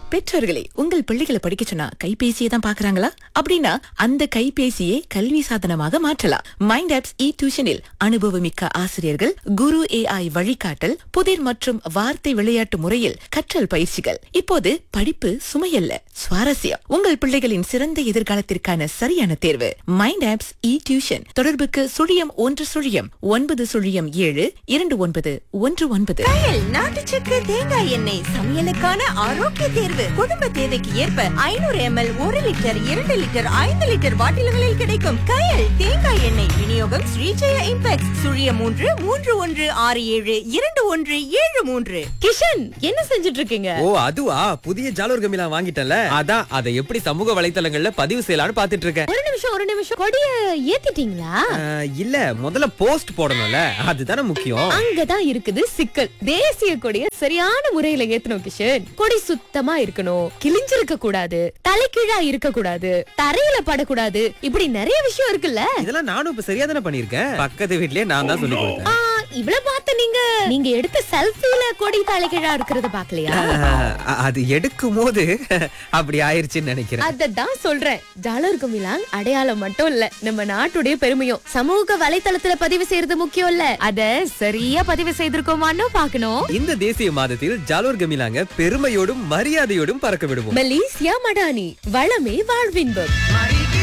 பெற்றோர்களே உங்கள் பிள்ளைகளை படிக்க சொன்னா கைபேசியை தான் பாக்குறாங்களா அப்படின்னா அந்த கைபேசியை கல்வி சாதனமாக மாற்றலாம் மைண்ட் ஆப்ஸ் இ டியூஷனில் அனுபவமிக்க ஆசிரியர்கள் குரு ஏஐ வழிகாட்டல் புதிர் மற்றும் வார்த்தை விளையாட்டு முறையில் கற்றல் பயிற்சிகள் இப்போது படிப்பு சுமையல்ல சுவாரஸ்யம் உங்கள் பிள்ளைகளின் சிறந்த எதிர்காலத்திற்கான சரியான தேர்வு மைண்ட் ஆப்ஸ் இ டியூஷன் தொடர்புக்கு சுழியம் ஒன்று சுழியம் ஒன்பது சுழியம் ஏழு இரண்டு ஒன்பது ஒன்று ஒன்பது கயல் நாட்டு சக்கரை தேங்காய் எண்ணெய் சமையலுக்கான ஆரோக்கிய தேர்வு குடும்ப தேவைக்கு ஏற்ப ஐநூறு எம்எல் ஒரு லிட்டர் இரண்டு லிட்டர் ஐந்து லிட்டர் பாட்டில்களில் கிடைக்கும் கயல் தேங்காய் எண்ணெய் விநியோகம் ஸ்ரீஜெய இம்பெக்ஸ் சுழிய மூன்று மூன்று ஒன்று ஆறு ஏழு இரண்டு ஒன்று ஏழு மூன்று கிஷன் என்ன செஞ்சுட்டு இருக்கீங்க ஓ அதுவா புதிய ஜாலூர் கமிலா வாங்கிட்டேன்ல அதான் அதை எப்படி சமூக வலைத்தளங்கள்ல பதிவு செய்யலாம்னு பாத்துட்டு இருக்கேன் ஒரு நிமிஷம் ஒரு நிமிஷம் கொடிய ஏத்திட்டீங்களா அஹ், இல்ல முதல்ல போஸ்ட் போடணும்ல அதுதானே முக்கியம் அங்கதான் இருக்குது சிக்கல் தேசிய கொடிய சரியான முறையில ஏத்தணும் கிஷன் கொடி சுத்தமா இருக்கணும் கிழிஞ்சிருக்க கூடாது தலைகீழா இருக்க கூடாது தரையில படக்கூடாது இப்படி நிறைய விஷயம் இருக்குல்ல இதெல்லாம் நானும் இப்ப சரியா தானே பண்ணிருக்கேன் பக்கத்து வீட்லயே நான் தான் சொல்லி ஆ, கொடுத்தேன் இவ்வளவு பார்த்து நீங்க நீங்க எடுத்த செல்ஃபில கொடி தலைகீழா இருக்கிறத பாக்கலையா அஹ், அது எடுக்கும் போது அப்படி ஆயிருச்சுன்னு நினைக்கிறேன் அததான் சொல்றேன் ஜாலர் குமிலாங் அடையாளம் மட்டும் இல்ல நம்ம நாட்டுடைய பெருமையும் சமூக வலைத்தளத்துல பதிவு செய்யறது முக்கியம் இல்ல அத சரியா பதிவு செய்திருக்கோமான்னு பாக்கணும் இந்த தேசிய மாதத்தில் ஜாலூர் கமிலாங்க பெருமையோடும் மரியாதையோடும் பறக்க விடுவோம் மலேசியா மடானி வளமே வாழ்வின்பம்